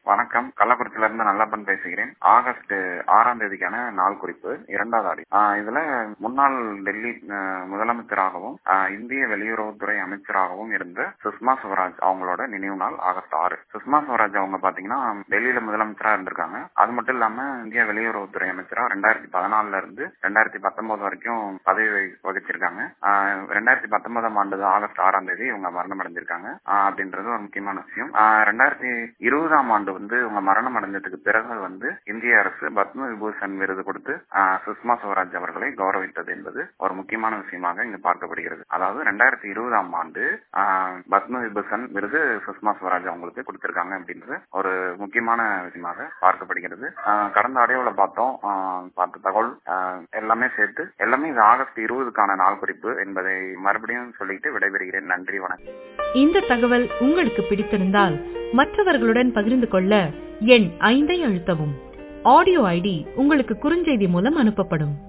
வணக்கம் கள்ளக்குறிச்சியில இருந்து நல்லப்பன் பேசுகிறேன் ஆகஸ்ட் ஆறாம் தேதிக்கான நாள் குறிப்பு இரண்டாவது ஆடி ஆஹ் இதுல முன்னாள் டெல்லி ஆஹ் முதலமைச்சராகவும் ஆஹ் இந்திய வெளியுறவுத்துறை அமைச்சராகவும் இருந்த சுஷ்மா ஸ்வராஜ் அவங்களோட நினைவு நாள் ஆகஸ்ட் ஆறு சுஷ்மா ஸ்வராஜ் அவங்க பாத்தீங்கன்னா டெல்லியில முதலமைச்சரா இருந்திருக்காங்க அது மட்டும் இல்லாம இந்திய வெளியுறவுத்துறை அமைச்சரா ரெண்டாயிரத்தி பதினாலுல இருந்து ரெண்டாயிரத்தி பத்தொன்பது வரைக்கும் பதவி வகி- வகிச்சிருக்காங்க ஆஹ் ரெண்டாயிரத்தி பத்தொன்பதாம் ஆண்டு ஆகஸ்ட் ஆறாம் தேதி இவங்க மரணம் அடைஞ்சிருக்காங்க ஆஹ் அப்படின்றது ஒரு முக்கியமான விஷயம் ஆஹ் ரெண்டாயிரத்தி இருபதாம் ஆண்டு வந்து இவங்க மரணம் அடைஞ்சதுக்கு பிறகு வந்து இந்திய அரசு பத்ம விபூஷன் விருது கொடுத்து ஆஹ் சுஷ்மா ஸ்வராஜ் அவர்களை கௌரவித்தது என்பது ஒரு முக்கியமான விஷயமாக இங்கு பார்க்கப்படுகிறது அதாவது ரெண்டாயிரத்தி இருபதாம் ஆண்டு ஆஹ் பத்ம விபூஷன் விருது சுஷ்மா ஸ்வராஜ் அவங்களுக்கு கொடுத்திருக்காங்க அப்படின்றது ஒரு முக்கியமான விஷயமாக பார்க்கப்படுகிறது ஆஹ் கடந்த ஆடியோல பார்த்தோம் ஆஹ் பார்த்த தகவல் ஆஹ் எல்லாமே சேர்த்து எல்லாமே இது ஆகஸ்ட் இருபதுக்கான நாள் குறிப்பு என்பதை மறுபடியும் சொல்லிட்டு விடைபெறுகிறேன் நன்றி வணக்கம் இந்த தகவல் உங்களுக்கு பிடித்திருந்தால் மற்றவர்களுடன் பகிர்ந்து கொள்ள எண் ஐந்தை அழுத்தவும் ஆடியோ ஐடி உங்களுக்கு குறுஞ்செய்தி மூலம் அனுப்பப்படும்